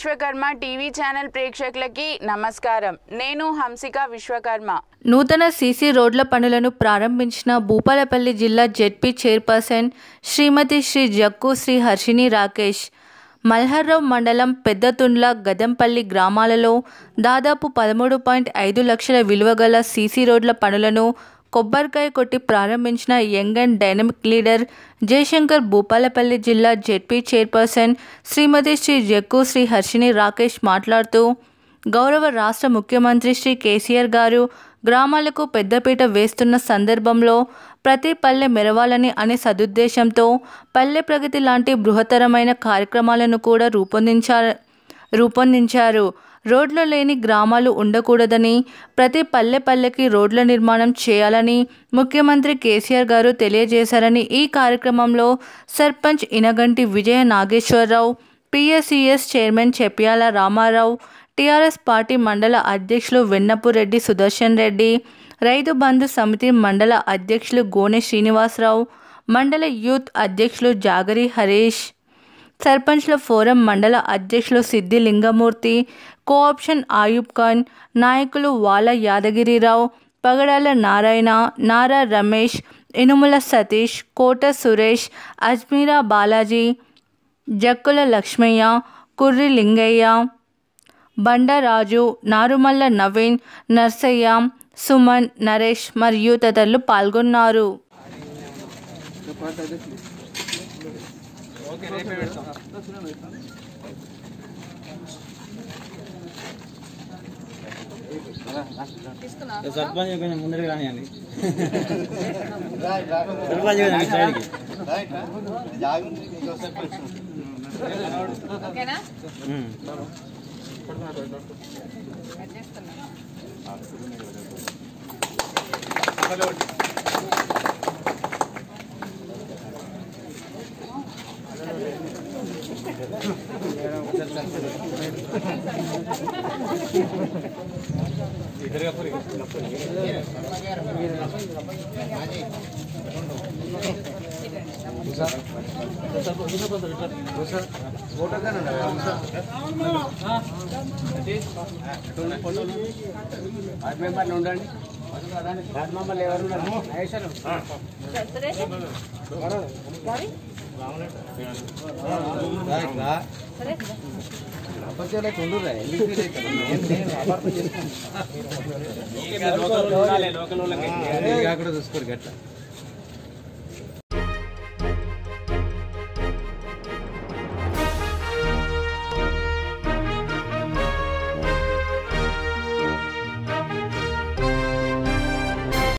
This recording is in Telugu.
విశ్వకర్మ టీవీ ఛానల్ ప్రేక్షకులకి నమస్కారం నేను హంసిక విశ్వకర్మ నూతన సీసీ రోడ్ల పనులను ప్రారంభించిన భూపాలపల్లి జిల్లా జెడ్పీ చైర్పర్సన్ శ్రీమతి శ్రీ జక్కు శ్రీ హర్షిని రాకేష్ మల్హర్రావు మండలం పెద్దతుండ్ల గదంపల్లి గ్రామాలలో దాదాపు పదమూడు పాయింట్ ఐదు లక్షల విలువ గల సీసీ రోడ్ల పనులను కొబ్బరికాయ కొట్టి ప్రారంభించిన young and dynamic leader Jayashankar Bhupalpally జిల్లా జెడ్పీ చైర్పర్సన్ శ్రీమతి శ్రీ జక్కు శ్రీ హర్షిని రాకేష్ మాట్లాడుతూ గౌరవ రాష్ట్ర ముఖ్యమంత్రి శ్రీ కేసీఆర్ గారు గ్రామాలకు పెద్దపీట వేస్తున్న సందర్భంలో ప్రతి పల్లె మెరవాలని అనే సదుద్దేశంతో పల్లె ప్రగతి లాంటి బృహత్తరమైన కార్యక్రమాలను కూడా రూపొందించారు రూపొందించారు రోడ్లు లేని గ్రామాలు ఉండకూడదని ప్రతి పల్లె పల్లెకి రోడ్ల నిర్మాణం చేయాలని ముఖ్యమంత్రి కేసీఆర్ గారు తెలియజేశారని ఈ కార్యక్రమంలో sarpanch Inaganti Vijaya Nageswararao PSCS chairman Chepyala Ramarao TRS party మండల అధ్యక్షులు వెన్నపురెడ్డి సుదర్శన్ రెడ్డి రైతు బంధు సమితి మండల అధ్యక్షులు గోనె శ్రీనివాసరావు మండల యూత్ అధ్యక్షులు జాగరి హరీష్ సర్పంచ్ల ఫోరం మండల అధ్యక్షులు సిద్ధి లింగమూర్తి కోఆప్షన్ ఆయూబ్ ఖాన్ నాయకులు వాల యాదగిరిరావు పగడాల నారాయణ నారా రమేష్ ఇనుముల సతీష్ కోట సురేష్ అజ్మీరా బాలాజీ జక్కుల లక్ష్మయ్య కుర్రి లింగయ్య బండరాజు నారుమల్ల నవీన్ నర్సయ్య సుమన్ నరేష్ మరియు తదితరులు పాల్గొన్నారు సర్పంచ్ కొంచెం ముందర కానివ్వండి సర్పంచ్ కొంచెం ఈ సైడ్కి ఉమ్. లోకల్ వాళ్ళకి. కూడా చూసుకోరు గట్ల